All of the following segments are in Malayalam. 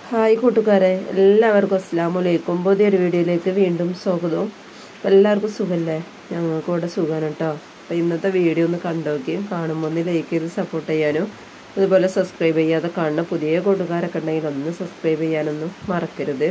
ഹായ് കൂട്ടുകാരെ എല്ലാവർക്കും അസ്സാം വലൈക്കും പുതിയൊരു വീഡിയോയിലേക്ക് വീണ്ടും സ്വാഗതം എല്ലാവർക്കും സുഖമല്ലേ ഞങ്ങൾക്ക് ഇവിടെ സുഖമാണ് കേട്ടോ അപ്പോൾ ഇന്നത്തെ വീഡിയോ ഒന്ന് കണ്ടോക്കുകയും കാണുമ്പോൾ ഒന്ന് ലൈക്ക് ചെയ്ത് സപ്പോർട്ട് ചെയ്യാനും അതുപോലെ സബ്സ്ക്രൈബ് ചെയ്യാതെ കാണുന്ന പുതിയ കൂട്ടുകാരൊക്കെ ഉണ്ടെങ്കിൽ ഒന്ന് സബ്സ്ക്രൈബ് ചെയ്യാനൊന്നും മറക്കരുത്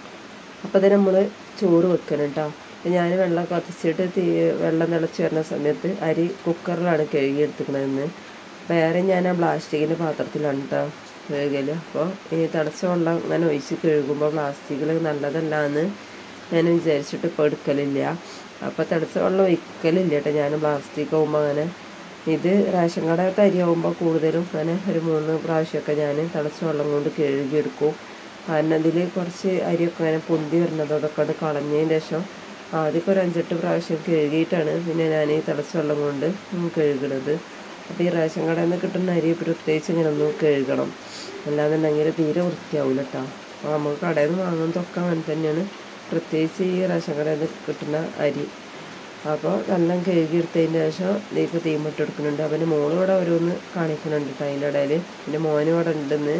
അപ്പോൾ അത് നമ്മൾ ചോറ് വെക്കണം കേട്ടോ ഞാൻ വെള്ളം കത്തിച്ചിട്ട് തീ വെള്ളം തിളച്ച് വരുന്ന സമയത്ത് അരി കുക്കറിലാണ് കഴുകി എടുത്തുക്കണതെന്ന് വേറെ ഞാൻ ആ പ്ലാസ്റ്റിക്കിൻ്റെ പാത്രത്തിലാണ് കേട്ടോ കഴുകൽ അപ്പോൾ ഈ തിളച്ച വെള്ളം അങ്ങനെ ഒഴിച്ച് കഴുകുമ്പോൾ പ്ലാസ്റ്റിക്കിൽ നല്ലതല്ല എന്ന് ഞാൻ വിചാരിച്ചിട്ട് ഇപ്പോൾ എടുക്കലില്ല അപ്പോൾ തിളച്ച വെള്ളം ഒഴിക്കലില്ല കേട്ടോ ഞാൻ പ്ലാസ്റ്റിക് ആകുമ്പോൾ അങ്ങനെ ഇത് റേഷൻ കടത്തെ അരി ആകുമ്പോൾ കൂടുതലും അങ്ങനെ ഒരു മൂന്ന് പ്രാവശ്യമൊക്കെ ഞാൻ തിളച്ച വെള്ളം കൊണ്ട് കഴുകിയെടുക്കും കാരണം അതിൽ കുറച്ച് അരിയൊക്കെ അങ്ങനെ പൊന്തി വരുന്നത് അതൊക്കെ അത് കളഞ്ഞതിന് ശേഷം ആദ്യമൊക്കെ ഒരു അഞ്ചെട്ട് പ്രാവശ്യം കഴുകിയിട്ടാണ് പിന്നെ ഞാൻ ഈ തിളച്ച വെള്ളം കൊണ്ട് കഴുകണത് അപ്പോൾ ഈ റേഷൻ കടയിൽ നിന്ന് കിട്ടുന്ന അരി പ്രത്യേകിച്ച് ഇങ്ങനെ ഒന്ന് കഴുകണം അല്ലാന്നുണ്ടെങ്കിൽ തീരെ വൃത്തിയാവില്ല കേട്ടോ അപ്പോൾ നമുക്ക് കടയിൽ നിന്ന് വാങ്ങുന്നതൊക്കെ അങ്ങനെ തന്നെയാണ് പ്രത്യേകിച്ച് ഈ റേഷൻ കടയിൽ നിന്ന് കിട്ടുന്ന അരി അപ്പോൾ നല്ല കഴുകിയെടുത്തതിന് ശേഷം ഇതിലേക്ക് തീമിട്ട് എടുക്കുന്നുണ്ട് അവൻ്റെ മോള് ഇവിടെ ഓരോന്ന് കാണിക്കുന്നുണ്ട് കേട്ടോ അതിൻ്റെ ഇടയിൽ പിന്നെ മോനും ഇവിടെ ഉണ്ടെന്ന്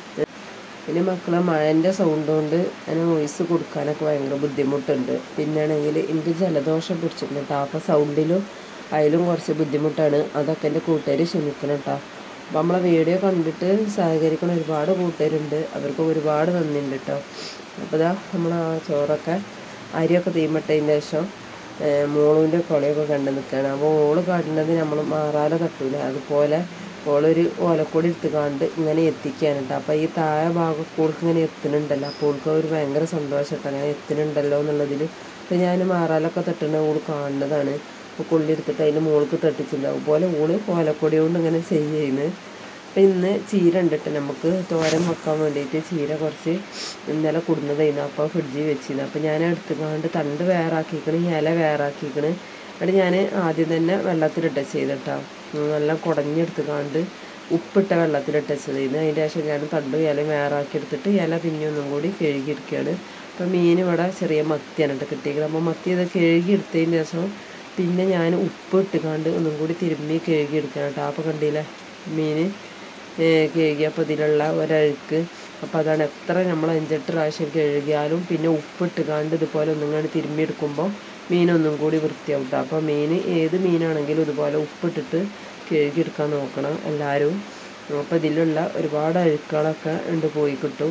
പിന്നെ മക്കളെ മഴൻ്റെ സൗണ്ട് കൊണ്ട് അതിന് വോയിസ് കൊടുക്കാനൊക്കെ ഭയങ്കര ബുദ്ധിമുട്ടുണ്ട് പിന്നെയാണെങ്കിൽ എനിക്ക് ജലദോഷം പിടിച്ചിട്ടുണ്ട് കേട്ടോ അപ്പോൾ സൗണ്ടിലും അതിലും കുറച്ച് ബുദ്ധിമുട്ടാണ് അതൊക്കെ എൻ്റെ കൂട്ടുകാർ ക്ഷമിക്കണം കേട്ടോ അപ്പോൾ നമ്മളെ വീഡിയോ കണ്ടിട്ട് സഹകരിക്കുന്ന ഒരുപാട് കൂട്ടുകാരുണ്ട് അവർക്ക് ഒരുപാട് നന്ദിയുണ്ട് കേട്ടോ അപ്പോൾ ഇതാ നമ്മൾ ആ ചോറൊക്കെ അരിയൊക്കെ തീമിട്ടതിന് ശേഷം മോളുവിൻ്റെ കുളയൊക്കെ കണ്ടു നിൽക്കുകയാണ് അപ്പോൾ ഓള് കാട്ടുന്നത് നമ്മൾ മാറാതെ തട്ടൂല അതുപോലെ ഓളൊരു ഓലക്കൊടി എടുത്തുകാണ്ട് ഇങ്ങനെ എത്തിക്കുകയാണ് കേട്ടോ അപ്പോൾ ഈ താഴെ ഭാഗം ഓൾക്ക് ഇങ്ങനെ എത്തുന്നുണ്ടല്ലോ അപ്പോൾ ഓൾക്ക് ഒരു ഭയങ്കര സന്തോഷം കേട്ടോ അങ്ങനെ എത്തുന്നുണ്ടല്ലോ എന്നുള്ളതിൽ അപ്പോൾ ഞാൻ മാറാലൊക്കെ തട്ടുന്ന ഓൾ കാണുന്നതാണ് അപ്പോൾ കൊള്ളി എടുത്തിട്ട് അതിൻ്റെ മോൾക്ക് തട്ടിച്ചില്ല അതുപോലെ ഓള് ഓലക്കൊടി കൊണ്ട് ഇങ്ങനെ ചെയ്യുന്നത് അപ്പോൾ ഇന്ന് ചീര ഉണ്ട് കേട്ടോ നമുക്ക് തോരൻ വെക്കാൻ വേണ്ടിയിട്ട് ചീര കുറച്ച് ഇന്നലെ കൊടുന്നതായിരുന്നു അപ്പോൾ ഫ്രിഡ്ജിൽ വെച്ചിരുന്നു അപ്പോൾ ഞാൻ എടുത്തുകൊണ്ട് തണ്ട് വേറാക്കിക്കണ് ഇല വേറാക്കിക്കണ് എന്നിട്ട് ഞാൻ ആദ്യം തന്നെ വെള്ളത്തിലിട്ട ചെയ്തിട്ടാ നല്ല കുടഞ്ഞെടുത്തുകാണ്ട് ഉപ്പിട്ട വെള്ളത്തിലിട്ട ചെയ്തിരുന്നു അതിൻ്റെ ശേഷം ഞാൻ തണ്ട് ഇല വേറാക്കി എടുത്തിട്ട് ഇല പിന്നെ ഒന്നും കൂടി കഴുകിയെടുക്കുകയാണ് അപ്പോൾ മീൻ ഇവിടെ ചെറിയ മത്തിയാണ് കേട്ടോ കിട്ടിയത് അപ്പോൾ മത്തി ഇത് കഴുകിയെടുത്തതിന് ശേഷം പിന്നെ ഞാൻ ഉപ്പ് ഇട്ടുകാണ്ട് ഒന്നും കൂടി തിരുമ്മി കഴുകിയെടുക്കുകയാണ് കേട്ടോ അപ്പോൾ കണ്ടില്ലേ മീൻ കഴുകിയപ്പോൾ ഇതിലുള്ള ഒരഴുക്ക് അപ്പോൾ അതാണ് എത്ര നമ്മൾ അഞ്ചെട്ട് പ്രാവശ്യം കഴുകിയാലും പിന്നെ ഉപ്പിട്ടുകാണ്ട് ഇതുപോലെ ഒന്നും കൂടി തിരുമ്മിയെടുക്കുമ്പോൾ മീനൊന്നും കൂടി വൃത്തിയാവും കേട്ടോ അപ്പോൾ മീൻ ഏത് മീനാണെങ്കിലും ഇതുപോലെ ഉപ്പിട്ടിട്ട് കഴുകിയെടുക്കാൻ നോക്കണം എല്ലാവരും അപ്പോൾ ഇതിലുള്ള ഒരുപാട് അഴുക്കുകളൊക്കെ ഉണ്ട് പോയി കിട്ടും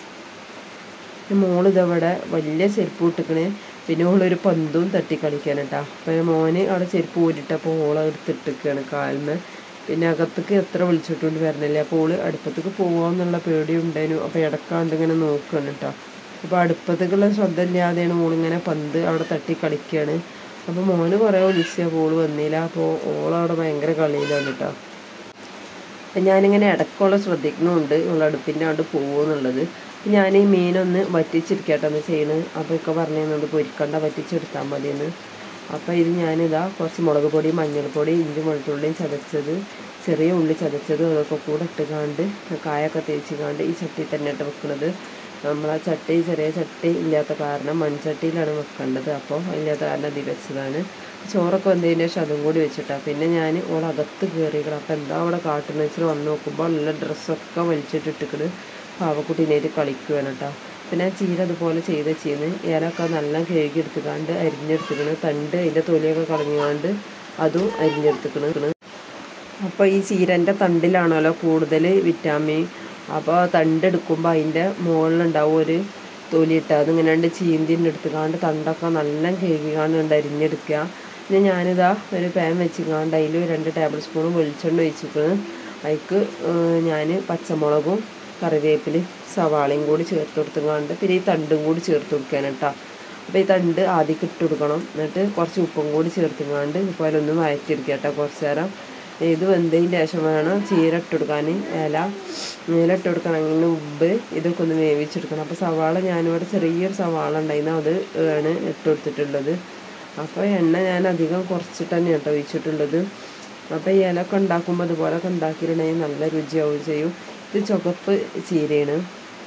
മോളിതവിടെ വലിയ ചെരുപ്പ് ഇട്ടിക്കണേ പിന്നെ ഓളൊരു പന്തും തട്ടി കളിക്കാൻ കേട്ടോ അപ്പോൾ മോന് അവിടെ ചെരുപ്പ് ഊരിട്ടപ്പോൾ ഓളെ എടുത്തിട്ടിരിക്കുകയാണ് കാലിന് പിന്നെ അകത്തേക്ക് എത്ര വിളിച്ചിട്ടുണ്ട് വരണില്ല അപ്പോൾ ഓള് അടുപ്പത്തേക്ക് പോകാമെന്നുള്ള പേടിയുണ്ടായിരുന്നു അപ്പോൾ ഇടക്കാണ്ട് ഇങ്ങനെ നോക്കുകയാണ് കേട്ടോ അപ്പോൾ അടുപ്പത്തേക്കുള്ള ശ്രദ്ധ ഇല്ലാതെയാണ് ഓളിങ്ങനെ പന്ത് അവിടെ തട്ടി കളിക്കുകയാണ് അപ്പോൾ മോന് കുറേ വിളിച്ച ഓള് വന്നില്ല അപ്പോൾ ഓളവിടെ ഭയങ്കര കളിയിലാണ് കേട്ടോ അപ്പം ഞാനിങ്ങനെ ഇടയ്ക്കുള്ള ശ്രദ്ധിക്കുന്നുണ്ട് ഇവൾ അടുപ്പിൻ്റെ അവിടെ പോകുമെന്നുള്ളത് ഞാൻ ഈ മീനൊന്ന് വറ്റിച്ചെടുക്കട്ടെന്ന് ചെയ്യണത് അപ്പോൾ ഒക്കെ പറഞ്ഞു തന്നത് പൊരിക്കണ്ട വറ്റിച്ചെടുത്താൽ മതിയെന്ന് അപ്പോൾ ഇത് ഞാനിതാ കുറച്ച് മുളക് പൊടി മഞ്ഞൾപ്പൊടി ഇഞ്ചി വെളുത്തുള്ളിയും ചതച്ചത് ചെറിയ ഉള്ളി ചതച്ചത് അതൊക്കെ കൂടെ ഇട്ടുകാണ്ട് കായൊക്കെ തേച്ചുകാണ്ട് ഈ ചട്ടി തന്നെ ഇട്ട് വെക്കുന്നത് നമ്മൾ ആ ചട്ടി ചെറിയ ചട്ടി ഇല്ലാത്ത കാരണം മൺചട്ടിയിലാണ് വെക്കേണ്ടത് അപ്പോൾ ഇല്ലാത്ത കാരണം അതിൽ വെച്ചതാണ് ചോറൊക്കെ വന്നതിന് ശേഷം അതും കൂടി വെച്ചിട്ടാണ് പിന്നെ ഞാൻ ഓളകത്ത് കയറിക്കണം അപ്പോൾ എന്താ അവിടെ കാട്ടുന്ന വെച്ചാൽ വന്ന് നോക്കുമ്പോൾ നല്ല ഡ്രസ്സൊക്കെ വലിച്ചിട്ടിട്ടിക്കണ് പാവക്കുട്ടീനായിട്ട് കളിക്കുകയാണ് കേട്ടോ പിന്നെ ചീര അതുപോലെ ചെയ്ത് ചെയ്യുന്നത് ഇലയൊക്കെ നല്ല കഴുകി എടുത്തുകാണ്ട് അരിഞ്ഞെടുത്തുക്കണ് തണ്ട് അതിൻ്റെ തൊലിയൊക്കെ കളഞ്ഞുകൊണ്ട് അതും അരിഞ്ഞെടുത്തുക്കണ് അപ്പോൾ ഈ ചീരൻ്റെ തണ്ടിലാണല്ലോ കൂടുതൽ വിറ്റാമിൻ അപ്പോൾ തണ്ട് എടുക്കുമ്പോൾ അതിൻ്റെ മുകളിലുണ്ടാവും ഒരു തൊലിയിട്ട് അതിങ്ങനെ രണ്ട് ചീന്തിൻ്റെ എടുത്തുകാണ്ട് തണ്ടൊക്കെ നല്ല കഴുകിക്കാണ്ട് അരിഞ്ഞെടുക്കുക പിന്നെ ഞാനിതാ ഒരു പാൻ വെച്ചിക്കാണ്ട് അതിൽ രണ്ട് ടേബിൾ സ്പൂൺ വെളിച്ചെണ്ണ ഒഴിച്ചിക്കണ് അതിക്ക് ഞാൻ പച്ചമുളകും കറിവേപ്പിലയും സവാളയും കൂടി ചേർത്ത് കൊടുത്തുകൊണ്ട് പിന്നെ ഈ തണ്ടും കൂടി ചേർത്ത് കൊടുക്കാൻ കേട്ടോ അപ്പോൾ ഈ തണ്ട് ആദ്യം ഇട്ട് കൊടുക്കണം എന്നിട്ട് കുറച്ച് ഉപ്പും കൂടി ചേർത്തുകൊണ്ട് ഇതുപോലെ ഒന്ന് വഴറ്റിയെടുക്കുക കേട്ടോ കുറച്ച് നേരം ഇത് വെന്തതിന് ശേഷം വേണം ചീര ഇട്ട് കൊടുക്കാൻ ഇല ഇല ഇട്ട് കൊടുക്കണമെങ്കിൽ ഉപ്പ് ഇതൊക്കെ ഒന്ന് വേവിച്ചെടുക്കണം അപ്പോൾ സവാള ഞാനിവിടെ ചെറിയൊരു സവാള ഉണ്ടായിരുന്നു അത് ആണ് ഇട്ട് കൊടുത്തിട്ടുള്ളത് അപ്പോൾ എണ്ണ ഞാൻ അധികം കുറച്ചിട്ട് തന്നെ കേട്ടോ ഒഴിച്ചിട്ടുള്ളത് അപ്പോൾ ഈ ഇലയൊക്കെ ഉണ്ടാക്കുമ്പോൾ അതുപോലൊക്കെ ഉണ്ടാക്കിയിട്ടുണ്ടെങ്കിൽ നല്ല രുചിയാവുകയും ചെയ്യും ഇത് ചുവപ്പ് ചീരയാണ്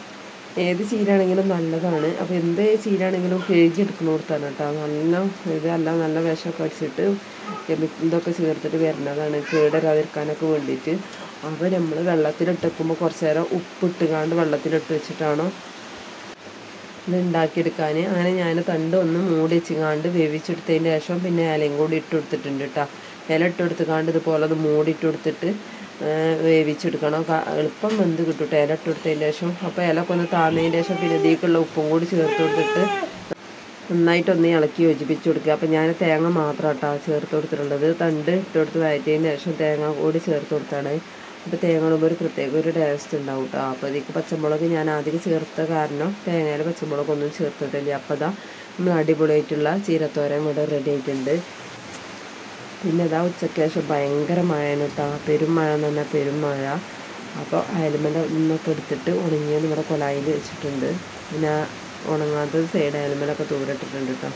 ഏത് ചീരാണെങ്കിലും നല്ലതാണ് അപ്പോൾ എന്ത് ചീരാണെങ്കിലും കഴുകി എടുക്കണോർത്താണ് കേട്ടോ നല്ല ഇതെല്ലാം നല്ല വിഷമൊക്കെ അടിച്ചിട്ട് കെമിക്കൽ ഇതൊക്കെ ചേർത്തിട്ട് വരുന്നതാണ് കേടരാതിരിക്കാനൊക്കെ വേണ്ടിയിട്ട് അപ്പോൾ നമ്മൾ വെള്ളത്തിലിട്ട് വെക്കുമ്പോൾ കുറച്ച് നേരം ഉപ്പിട്ടുകാണ്ട് വെള്ളത്തിലിട്ട് വെച്ചിട്ടാണോ ഇത് ഉണ്ടാക്കിയെടുക്കാൻ അങ്ങനെ ഞാൻ തണ്ട് ഒന്ന് മൂടി വെച്ചുകാണ്ട് വേവിച്ചെടുത്തതിന് ശേഷം പിന്നെ ഇലയും കൂടി ഇട്ട് കൊടുത്തിട്ടുണ്ട് കേട്ടോ ഇല ഇട്ട് കൊടുത്തുകാണ്ട് ഇതുപോലെ അത് മൂടിയിട്ട് കൊടുത്തിട്ട് വേവിച്ചെടുക്കണം ക- എളുപ്പം വെന്ത് കിട്ടും കേട്ടോ ഇല ഇട്ട് കൊടുത്തതിന് ശേഷം അപ്പോൾ ഇലയൊക്കെ ഒന്ന് താന്നതിന് ശേഷം പിന്നെ ഇതിലേക്കുള്ള ഉപ്പും കൂടി ചേർത്ത് കൊടുത്തിട്ട് നന്നായിട്ടൊന്ന് ഇളക്കി യോജിപ്പിച്ച് കൊടുക്കുക അപ്പം ഞാൻ തേങ്ങ മാത്രം കേട്ടോ ചേർത്ത് കൊടുത്തിട്ടുള്ളത് തണ്ട് ഇട്ട് കൊടുത്ത് വഴറ്റിയതിന് ശേഷം തേങ്ങ കൂടി ചേർത്ത് കൊടുത്താണ് അപ്പോൾ തേങ്ങ ഇടുമ്പോൾ ഒരു പ്രത്യേക ഒരു ടേസ്റ്റ് ഉണ്ടാവും കേട്ടോ അപ്പോൾ ഇതിക്ക് പച്ചമുളക് ഞാൻ ആദ്യം ചേർത്ത കാരണം തേങ്ങയിൽ പച്ചമുളകൊന്നും ചേർത്തിട്ടില്ല അപ്പോൾ അതാ നമ്മൾ അടിപൊളിയായിട്ടുള്ള ചീരത്തോരൻ ഇവിടെ റെഡി ആയിട്ടുണ്ട് പിന്നെ ഇതാ ഉച്ചയ്ക്ക് ശേഷം ഭയങ്കര മഴയാണ് കേട്ടോ പെരും മഴ എന്ന് പറഞ്ഞാൽ പെരും മഴ അപ്പോൾ അയൽമല നിന്നൊക്കെ എടുത്തിട്ട് ഉണങ്ങിയത് ഇവിടെ കൊലായിൽ വെച്ചിട്ടുണ്ട് പിന്നെ ഉണങ്ങാത്തത് സൈഡ് അയൽമലൊക്കെ തൂരിട്ടിട്ടുണ്ട് കേട്ടോ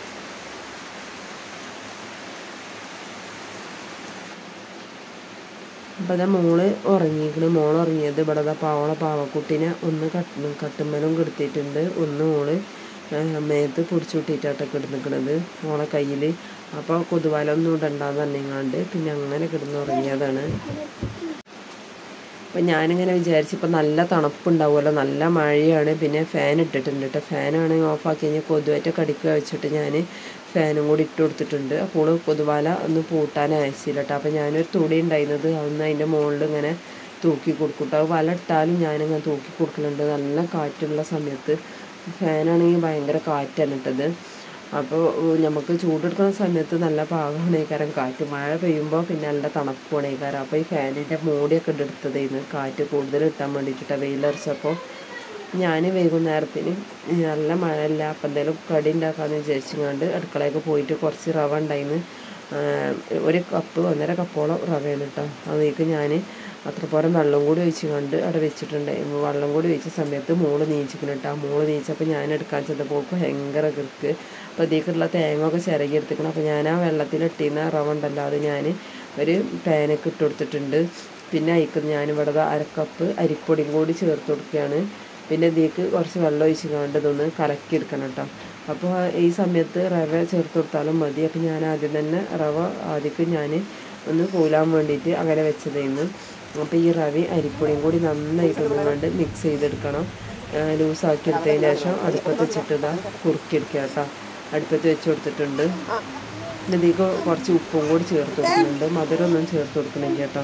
അപ്പോൾ അതാ മോള് ഉറങ്ങിയിരിക്കണ് മോൾ ഉറങ്ങിയത് ഇവിടെ ദാ പാവള പാവക്കുട്ടീനെ ഒന്ന് കട്ട് കട്ടുമ്മലും കിടത്തിയിട്ടുണ്ട് ഒന്ന് മോള് ഏഹ് മേത്ത് പൊടിച്ചു വിട്ടിട്ടാട്ടോ കിടന്നിക്കണത് മോളെ കയ്യിൽ അപ്പോൾ കൊതുവാലൊന്നും ഇടണ്ടാന്ന് പറഞ്ഞങ്ങാണ്ട് പിന്നെ അങ്ങനെ കിടന്ന് ഉറങ്ങിയതാണ് അപ്പം ഞാനിങ്ങനെ വിചാരിച്ചു ഇപ്പം നല്ല തണുപ്പുണ്ടാവുമല്ലോ നല്ല മഴയാണ് പിന്നെ ഫാൻ ഇട്ടിട്ടുണ്ട് കേട്ടോ ഫാനാണെങ്കിൽ ഓഫാക്കി കഴിഞ്ഞാൽ കൊതുവായിട്ട് കടിക്കുക വെച്ചിട്ട് ഞാൻ ഫാനും കൂടി ഇട്ട് കൊടുത്തിട്ടുണ്ട് അപ്പോൾ കൊതുവാല ഒന്ന് പൂട്ടാൻ അയച്ചില്ല കേട്ടോ അപ്പം ഞാനൊരു തുണി ഉണ്ടായിരുന്നത് അന്ന് അതിൻ്റെ മുകളിൽ ഇങ്ങനെ തൂക്കി കൊടുക്കും കേട്ടോ അത് വല ഇട്ടാലും ഞാനിങ്ങനെ തൂക്കി കൊടുക്കലുണ്ട് നല്ല കാറ്റുള്ള സമയത്ത് ഫാനാണെങ്കിൽ ഭയങ്കര കാറ്റാണ് ഇട്ടത് അപ്പോൾ നമുക്ക് ചൂടെടുക്കുന്ന സമയത്ത് നല്ല പാകമാണ് കാരണം കാറ്റ് മഴ പെയ്യുമ്പോൾ പിന്നെ നല്ല തണുപ്പാണ് കാരണം അപ്പോൾ ഈ ഫാനിൻ്റെ മൂടിയൊക്കെ എടുത്തതായിരുന്നു കാറ്റ് കൂടുതൽ കിട്ടാൻ വേണ്ടിയിട്ടാണ് വെയിലറിച്ചപ്പോൾ ഞാൻ വൈകുന്നേരത്തിന് നല്ല മഴയില്ല അപ്പം എന്തെങ്കിലും കടി ഉണ്ടാക്കാമെന്ന് വിചാരിച്ചുകൊണ്ട് അടുക്കളയൊക്കെ പോയിട്ട് കുറച്ച് റവ ഉണ്ടായിരുന്നു ഒരു കപ്പ് ഒന്നര കപ്പോളം റവയാണ് കേട്ടോ അതിലേക്ക് ഞാൻ അത്രപ്പോരം വെള്ളം കൂടി ഒഴിച്ച് കണ്ട് അവിടെ വെച്ചിട്ടുണ്ട് വെള്ളം കൂടി ഒഴിച്ച സമയത്ത് മോള് നീച്ചിക്കണം കേട്ടോ ആ മോള് നീച്ചപ്പോൾ ഞാൻ എടുക്കാൻ ചെന്നപ്പോൾ ഭയങ്കര കിർക്ക് അപ്പോൾ ഇതിലേക്കുള്ള തേങ്ങ ഒക്കെ ചിരകി എടുത്തിക്കണം അപ്പോൾ ഞാൻ ആ വെള്ളത്തിലിട്ടിരുന്ന റവ ഉണ്ടല്ലോ അത് ഞാൻ ഒരു പാനൊക്കെ ഇട്ട് കൊടുത്തിട്ടുണ്ട് പിന്നെ അതിക്ക് ഞാനിവിടെ ദാ അരക്കപ്പ് അരിപ്പൊടിയും കൂടി ചേർത്ത് കൊടുക്കുകയാണ് പിന്നെ ഇതിലേക്ക് കുറച്ച് വെള്ളം ഒഴിച്ച് കണ്ട് ഇതൊന്ന് കലക്കി എടുക്കണം കേട്ടോ അപ്പോൾ ഈ സമയത്ത് റവ ചേർത്ത് കൊടുത്താലും മതി അപ്പോൾ ഞാൻ ആദ്യം തന്നെ റവ ആദ്യം ഞാൻ ഒന്ന് കൂലാൻ വേണ്ടിയിട്ട് അങ്ങനെ വെച്ചതായിരുന്നു അപ്പോൾ ഈ റവി അരിപ്പൊടിയും കൂടി നന്നായിട്ട് ഒന്നുകൊണ്ട് മിക്സ് ചെയ്തെടുക്കണം ലൂസാക്കി എടുത്തതിന് ശേഷം അടുപ്പത്ത് വെച്ചിട്ട് ഇതാ കുറുക്കിയെടുക്കുക കേട്ടോ അടുപ്പത്ത് വെച്ച് കൊടുത്തിട്ടുണ്ട് പിന്നെ ഇതിലേക്ക് കുറച്ച് ഉപ്പും കൂടി ചേർത്ത് കൊടുക്കുന്നുണ്ട് മധുരമൊന്നും ചേർത്ത് കൊടുക്കണില്ല കേട്ടോ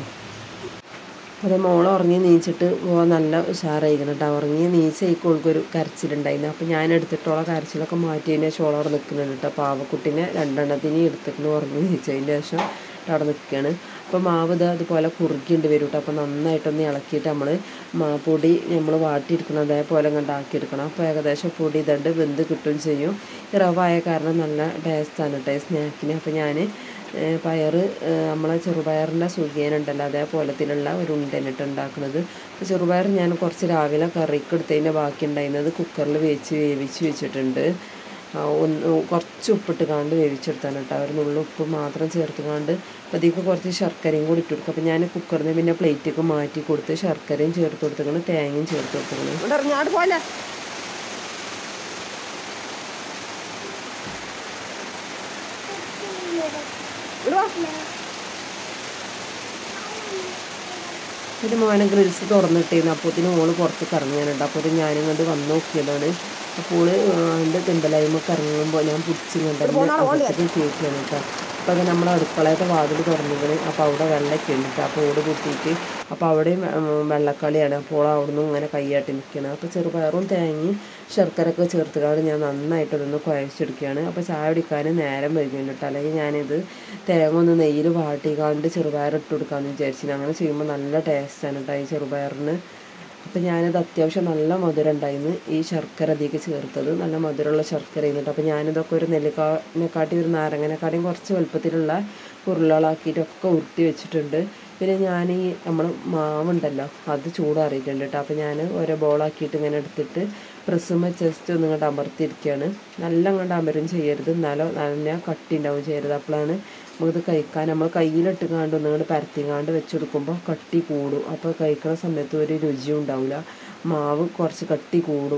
അത് മോൾ ഉറങ്ങി നീച്ചിട്ട് പോകാൻ നല്ല ഉഷാറായിരിക്കണം കേട്ടോ ഉറങ്ങി നീച്ചേക്ക് ഓൾക്കൊരു കരച്ചിലുണ്ടായിരുന്നു അപ്പോൾ ഞാൻ എടുത്തിട്ടോളെ കരച്ചിലൊക്കെ മാറ്റിയതിന് ശേഷം ഓൾ അവിടെ നിൽക്കുന്നുണ്ട് കേട്ടോ പാവക്കുട്ടീനെ രണ്ടെണ്ണത്തിന് എടുത്തിട്ട് ഉറങ്ങി നീച്ചതിന് ശേഷം അവിടെ നിൽക്കുകയാണ് അപ്പോൾ മാവ് ഇത് അതുപോലെ കുറുക്കിണ്ട് വരും കേട്ടോ അപ്പോൾ നന്നായിട്ടൊന്ന് ഇളക്കിയിട്ട് നമ്മൾ പൊടി നമ്മൾ വാട്ടിയെടുക്കണം അതേപോലെ കണ്ട് ആക്കിയെടുക്കണം അപ്പോൾ ഏകദേശം പൊടി ഇതുണ്ട് വെന്ത് കിട്ടുകയും ചെയ്യും ഈ റവ ആയ കാരണം നല്ല ടേസ്റ്റാണ് കേട്ടോ ഈ സ്നാക്കിന് അപ്പോൾ ഞാൻ പയർ നമ്മളെ ചെറുപയറിൻ്റെ സുഖിയനുണ്ടല്ലോ അതേപോലത്തിലുള്ള ഒരു ഉണ്ടനിട്ട് ഉണ്ടാക്കുന്നത് അപ്പോൾ ചെറുപയർ ഞാൻ കുറച്ച് രാവിലെ കറിക്ക് എടുത്തതിൻ്റെ ബാക്കി ഉണ്ടായിരുന്നത് കുക്കറിൽ വേവിച്ച് വേവിച്ച് വെച്ചിട്ടുണ്ട് ആ, ഒന്ന് കുറച്ച് ഉപ്പിട്ട് കാണ്ട് വേവിച്ചെടുത്താണ് കേട്ടോ ഒരു നുള്ള ഉപ്പ് മാത്രം ചേർത്ത് കാണ്ട് അപ്പോൾ അതിലേക്ക് കുറച്ച് ശർക്കരയും കൂടി ഇട്ട് കൊടുക്കും അപ്പോൾ ഞാൻ കുക്കറിൽ നിന്ന് പിന്നെ പ്ലേറ്റൊക്കെ മാറ്റി കൊടുത്ത് ശർക്കരയും ചേർത്ത് കൊടുത്തേക്കണം തേങ്ങയും ചേർത്ത് കൊടുത്തേക്കണം ഇറങ്ങാട് പോലെ പിന്നെ മോനെ ഗ്രിൽസ് തുറന്നിട്ടിരുന്നു അപ്പോത്തിന് മോള് പുറത്തേക്ക് ഇറങ്ങാനുണ്ട് അപ്പോൾ ഞാനിങ്ങോട്ട് വന്ന് നോക്കിയതാണ് അപ്പോൾ അതിൻ്റെ തിണ്ടലൈമൊക്കെ ഇറങ്ങുമ്പോൾ ഞാൻ പിടിച്ചിങ്ങോട്ട് അകത്തേക്ക് കയറ്റിയാണ് കേട്ടോ അപ്പോൾ അത് നമ്മുടെ അടുക്കളയുടെ വാതിൽ തുറന്നിക്കണ് അപ്പോൾ അവിടെ വെള്ളമൊക്കെ ഉണ്ട് കേട്ടോ അപ്പോൾ ഓട് കുത്തിയിട്ട് അപ്പോൾ അവിടെയും ഉം, വെള്ളക്കളിയാണ് അപ്പോൾ അവിടുന്ന് ഇങ്ങനെ കൈയാട്ടി നിൽക്കണം അപ്പോൾ ചെറുപയറും തേങ്ങയും ശർക്കരയൊക്കെ ചേർത്തുകാണ്ട് ഞാൻ നന്നായിട്ട് ഇതൊന്ന് കുഴച്ചെടുക്കുകയാണ് അപ്പോൾ ചായ കുടിക്കാൻ നേരം വൈകുന്നുണ്ട് കേട്ടോ അല്ലെങ്കിൽ ഞാനിത് തേങ്ങ ഒന്ന് നെയ്യിൽ വാട്ടിക്കാണ്ട് ചെറുപയർ ഇട്ട് കൊടുക്കാമെന്ന് വിചാരിച്ചു അങ്ങനെ ചെയ്യുമ്പോൾ നല്ല ടേസ്റ്റാണ് കേട്ടോ ഈ ചെറുപയറിന് അപ്പം ഞാനിത് അത്യാവശ്യം നല്ല മധുരം ഉണ്ടായിരുന്നു ഈ ശർക്കര അതിലേക്ക് ചേർത്തത് നല്ല മധുരമുള്ള ശർക്കര ഇരുന്നിട്ട് അപ്പം ഞാനിതൊക്കെ ഒരു നെല്ലിക്കാനെക്കാട്ടി ഒരു നാരങ്ങനെക്കാട്ടിയും കുറച്ച് വലുപ്പത്തിലുള്ള ഉരുളകളാക്കിയിട്ടൊക്കെ ഉരുട്ടി വെച്ചിട്ടുണ്ട് പിന്നെ ഞാൻ ഈ നമ്മൾ മാവുണ്ടല്ലോ അത് ചൂടാറിയിട്ടുണ്ട് കേട്ടോ അപ്പം ഞാൻ ഓരോ ബോളാക്കിയിട്ട് ഇങ്ങനെ എടുത്തിട്ട് പ്രസ്സുമ്മ ജസ്റ്റ് ഒന്ന് ഇങ്ങോട്ട് അമർത്തിയിരിക്കുകയാണ് നല്ല അങ്ങോട്ട് അമരും ചെയ്യരുത് എന്നാലോ നല്ല കട്ടി ഉണ്ടാവും ചെയ്യരുത് അപ്പോഴാണ് നമുക്കിത് കഴിക്കാൻ നമ്മൾ കയ്യിലിട്ട് കാണ്ട് ഒന്നുകൊണ്ട് പരത്തിങ്ങാണ്ട് വെച്ചെടുക്കുമ്പോൾ കട്ടി കൂടും അപ്പോൾ കഴിക്കുന്ന സമയത്ത് ഒരു രുചിയും ഉണ്ടാവില്ല മാവ് കുറച്ച് കട്ടി കൂടും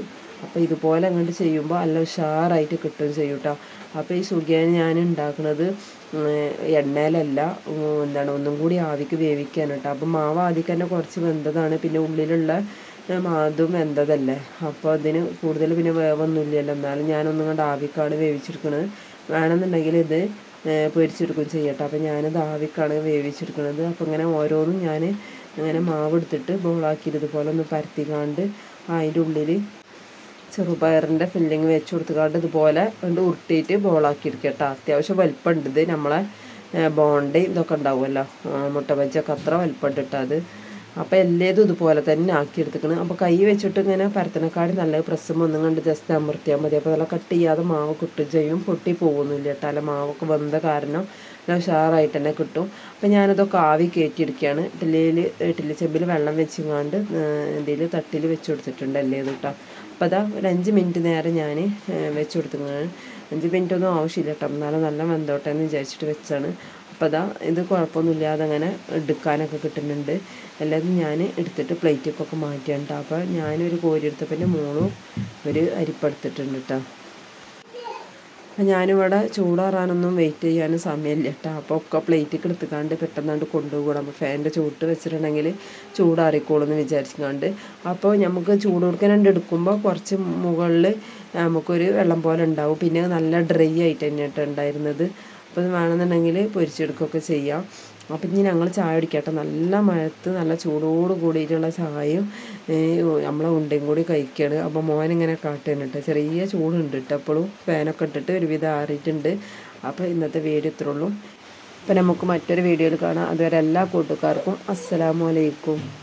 അപ്പോൾ ഇതുപോലെ അങ്ങോട്ട് ചെയ്യുമ്പോൾ നല്ല ഉഷാറായിട്ട് കിട്ടുകയും ചെയ്യും കേട്ടോ അപ്പോൾ ഈ സുഖിയൻ ഞാൻ ഉണ്ടാക്കുന്നത് എണ്ണയിലല്ല ഉം, എന്താണ് ഒന്നും കൂടി ആവിക്ക് വേവിക്കാൻ കേട്ടോ അപ്പം മാവ് ആദ്യം തന്നെ കുറച്ച് വെന്തതാണ് പിന്നെ ഉള്ളിലുള്ള ഏ, മാതും വെന്തതല്ലേ അപ്പോൾ അതിന് കൂടുതൽ പിന്നെ വേവൊന്നുമില്ലല്ലോ എന്നാലും ഞാനൊന്നും കൊണ്ട് ആവിക്കാണ് വേവിച്ചെടുക്കണത് വേണമെന്നുണ്ടെങ്കിൽ ഇത് ഏ, പൊരിച്ചെടുക്കും ചെയ്യട്ടെ അപ്പം ഞാനിത് ആവിക്കാണ് വേവിച്ചെടുക്കുന്നത് അപ്പോൾ ഇങ്ങനെ ഓരോന്നും ഞാൻ ഇങ്ങനെ മാവ് എടുത്തിട്ട് ബോളാക്കിയിട്ട് ഇതുപോലെ ഒന്ന് പരത്തിക്കാണ്ട് അതിൻ്റെ ഉള്ളിൽ ചെറുപയറിൻ്റെ ഫില്ലിങ് വെച്ച് കൊടുത്തുകൊണ്ട് ഇതുപോലെ കൊണ്ട് ഉരുട്ടിയിട്ട് ബോളാക്കി എടുക്കുക കേട്ടോ അത്യാവശ്യം വലിപ്പമുണ്ട് ഇത് നമ്മളെ ബോണ്ട ഇതൊക്കെ ഉണ്ടാവുമല്ലോ ആ, മുട്ട ബജ്ജൊക്കെ അത്ര വലിപ്പമുണ്ട് കേട്ടോ അത് അപ്പോൾ എല്ലേതും ഇതുപോലെ തന്നെ ആക്കി എടുത്തിക്കണം അപ്പോൾ കൈ വെച്ചിട്ട് ഇങ്ങനെ പരത്തിനക്കാടി നല്ല പ്രസ്സും ഒന്നും കണ്ട് ജസ്റ്റ് അമർത്തിയാൽ മതി അപ്പോൾ നല്ല കട്ട് ചെയ്യാതെ മാവ് കിട്ടും ചെയ്യും പൊട്ടി പോകുന്നില്ല കേട്ടോ അല്ല മാവൊക്കെ വന്ന കാരണം നല്ല ഉഷാറായിട്ട് തന്നെ കിട്ടും അപ്പോൾ ഞാനിതൊക്കെ ആവി കയറ്റിയെടുക്കുകയാണ് ഇഡ്ഡലിയിൽ ഇഡ്ഡലി ചെമ്പിൽ വെള്ളം വെച്ചുകൊണ്ട് ഇതിൽ തട്ടിൽ വെച്ച് കൊടുത്തിട്ടുണ്ട് അല്ലേ ഇത് കേട്ടോ അപ്പോൾ അതാ ഒരു അഞ്ച് മിനിറ്റ് നേരം ഞാൻ വെച്ച് കൊടുത്തിങ്ങനെ അഞ്ച് മിനിറ്റ് ഒന്നും ആവശ്യമില്ല കേട്ടോ എന്നാലും നല്ല വെന്തോട്ടെ എന്ന് വിചാരിച്ചിട്ട് വെച്ചാണ് അപ്പോൾ അതാ ഇത് കുഴപ്പമൊന്നുമില്ലാതെ അങ്ങനെ എടുക്കാനൊക്കെ കിട്ടുന്നുണ്ട് എല്ലാതും ഞാൻ എടുത്തിട്ട് പ്ലേറ്റിക്കൊക്കെ മാറ്റിയാണ് കേട്ടോ അപ്പോൾ ഞാനൊരു കോരി എടുത്തപ്പോൾ എൻ്റെ മോളും ഒരു അരിപ്പെടുത്തിട്ടുണ്ട് കേട്ടോ അപ്പം ഞാനിവിടെ ചൂടാറാനൊന്നും വെയിറ്റ് ചെയ്യാനും സമയമില്ല കേട്ടോ അപ്പോൾ ഒക്കെ പ്ലേറ്റിക്ക് എടുത്തുകാണ്ട് പെട്ടെന്നാണ്ട് കൊണ്ടുപോകണം അപ്പോൾ ഫാനിൻ്റെ ചൂട്ട് വെച്ചിട്ടുണ്ടെങ്കിൽ ചൂടാറിക്കോളും എന്ന് വിചാരിച്ചുകൊണ്ട് അപ്പോൾ നമുക്ക് ചൂട് കൊടുക്കാനാണ്ട് എടുക്കുമ്പോൾ കുറച്ച് മുകളിൽ നമുക്കൊരു വെള്ളം പോലെ ഉണ്ടാവും പിന്നെ നല്ല ഡ്രൈ ആയിട്ട് തന്നെയായിട്ട് ഉണ്ടായിരുന്നത് അപ്പോൾ വേണമെന്നുണ്ടെങ്കിൽ പൊരിച്ചെടുക്കുകയൊക്കെ ചെയ്യാം അപ്പം ഇനി ഞങ്ങൾ ചായ കുടിക്കട്ടെ നല്ല മഴത്ത് നല്ല ചൂടോട് കൂടിയിട്ടുള്ള ചായയും ഏ, നമ്മളെ ഉണ്ടയും കൂടി കഴിക്കുകയാണ് അപ്പോൾ മോനിങ്ങനെ കാട്ടുകയാണ് കേട്ടോ ചെറിയ ചൂടുണ്ട് കേട്ടോ അപ്പോഴും ഫാനൊക്കെ ഇട്ടിട്ട് ഒരുവിധം ആറിയിട്ടുണ്ട് അപ്പോൾ ഇന്നത്തെ വീഡിയോ ഇത്രേ ഉള്ളൂ അപ്പം നമുക്ക് മറ്റൊരു വീഡിയോയിൽ കാണാം അതുവരെ എല്ലാ കൂട്ടുകാർക്കും അസ്സലാമു അലൈക്കും